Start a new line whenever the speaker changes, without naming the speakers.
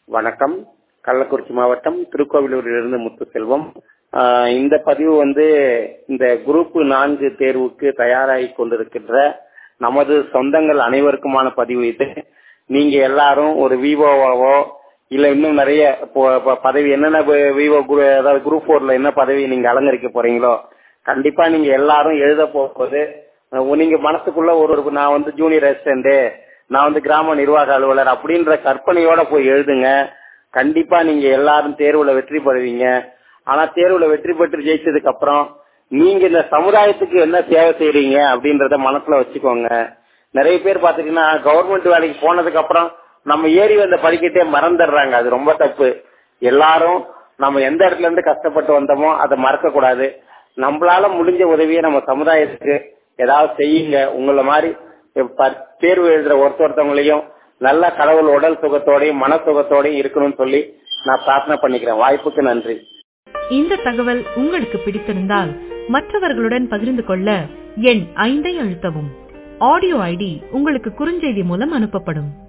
வணக்கம் கள்ளக்குறிச்சி மாவட்டம் திருக்கோவிலூரிலிருந்து முத்துசெல்வம் ஆஹ் இந்த பதிவு வந்து இந்த குரூப் நான்கு தேர்வுக்கு தயாராகி கொண்டிருக்கின்ற நமது சொந்தங்கள் அனைவருக்குமான பதிவு இது நீங்க எல்லாரும் ஒரு விவோவாவோ இல்ல இன்னும் நிறைய இப்போ- இப்போ பதவி என்னென்ன விவோ அதாவது குரூப் போர்ல என்ன பதவி நீங்க அலங்கரிக்க போறீங்களோ கண்டிப்பா நீங்க எல்லாரும் எழுத போகும்போது அஹ் நீங்க மனசுக்குள்ள ஒரு ஒரு நான் வந்து ஜூனியர் அசிஸ்டன்ட் நான் வந்து கிராம நிர்வாக அலுவலர் அப்படின்ற கற்பனையோட போய் எழுதுங்க கண்டிப்பா நீங்க எல்லாரும் தேர்வுல வெற்றி பெறுவீங்க ஆனா தேர்வுல வெற்றி பெற்று ஜெயிச்சதுக்கு அப்புறம் நீங்க இந்த சமுதாயத்துக்கு என்ன சேவை செய்றீங்க அப்படின்றத மனசுல வச்சுக்கோங்க நிறைய பேர் பாத்தீங்கன்னா கவர்மெண்ட் வேலைக்கு போனதுக்கு அப்புறம் நம்ம ஏறி வந்த படிக்கட்டே மறந்துடுறாங்க அது ரொம்ப தப்பு எல்லாரும் நம்ம எந்த இடத்துல இருந்து கஷ்டப்பட்டு வந்தோமோ அதை மறக்க கூடாது நம்மளால முடிஞ்ச உதவியை நம்ம சமுதாயத்துக்கு ஏதாவது செய்யுங்க உங்களை மாதிரி ப- தேர்வு எழுதுற ஒருத்த ஒருத்தவங்களையும் நல்ல கடவுள் உடல் சுகத்தோடையும் மன சுகத்தோடையும் இருக்கணும்னு சொல்லி நான் பிரார்த்தனை பண்ணிக்கிறேன் வாய்ப்புக்கு நன்றி
இந்த தகவல் உங்களுக்கு பிடித்திருந்தால் மற்றவர்களுடன் பகிர்ந்து கொள்ள எண் ஐந்தை அழுத்தவும் ஆடியோ ஐடி உங்களுக்கு குறுஞ்செய்தி மூலம் அனுப்பப்படும்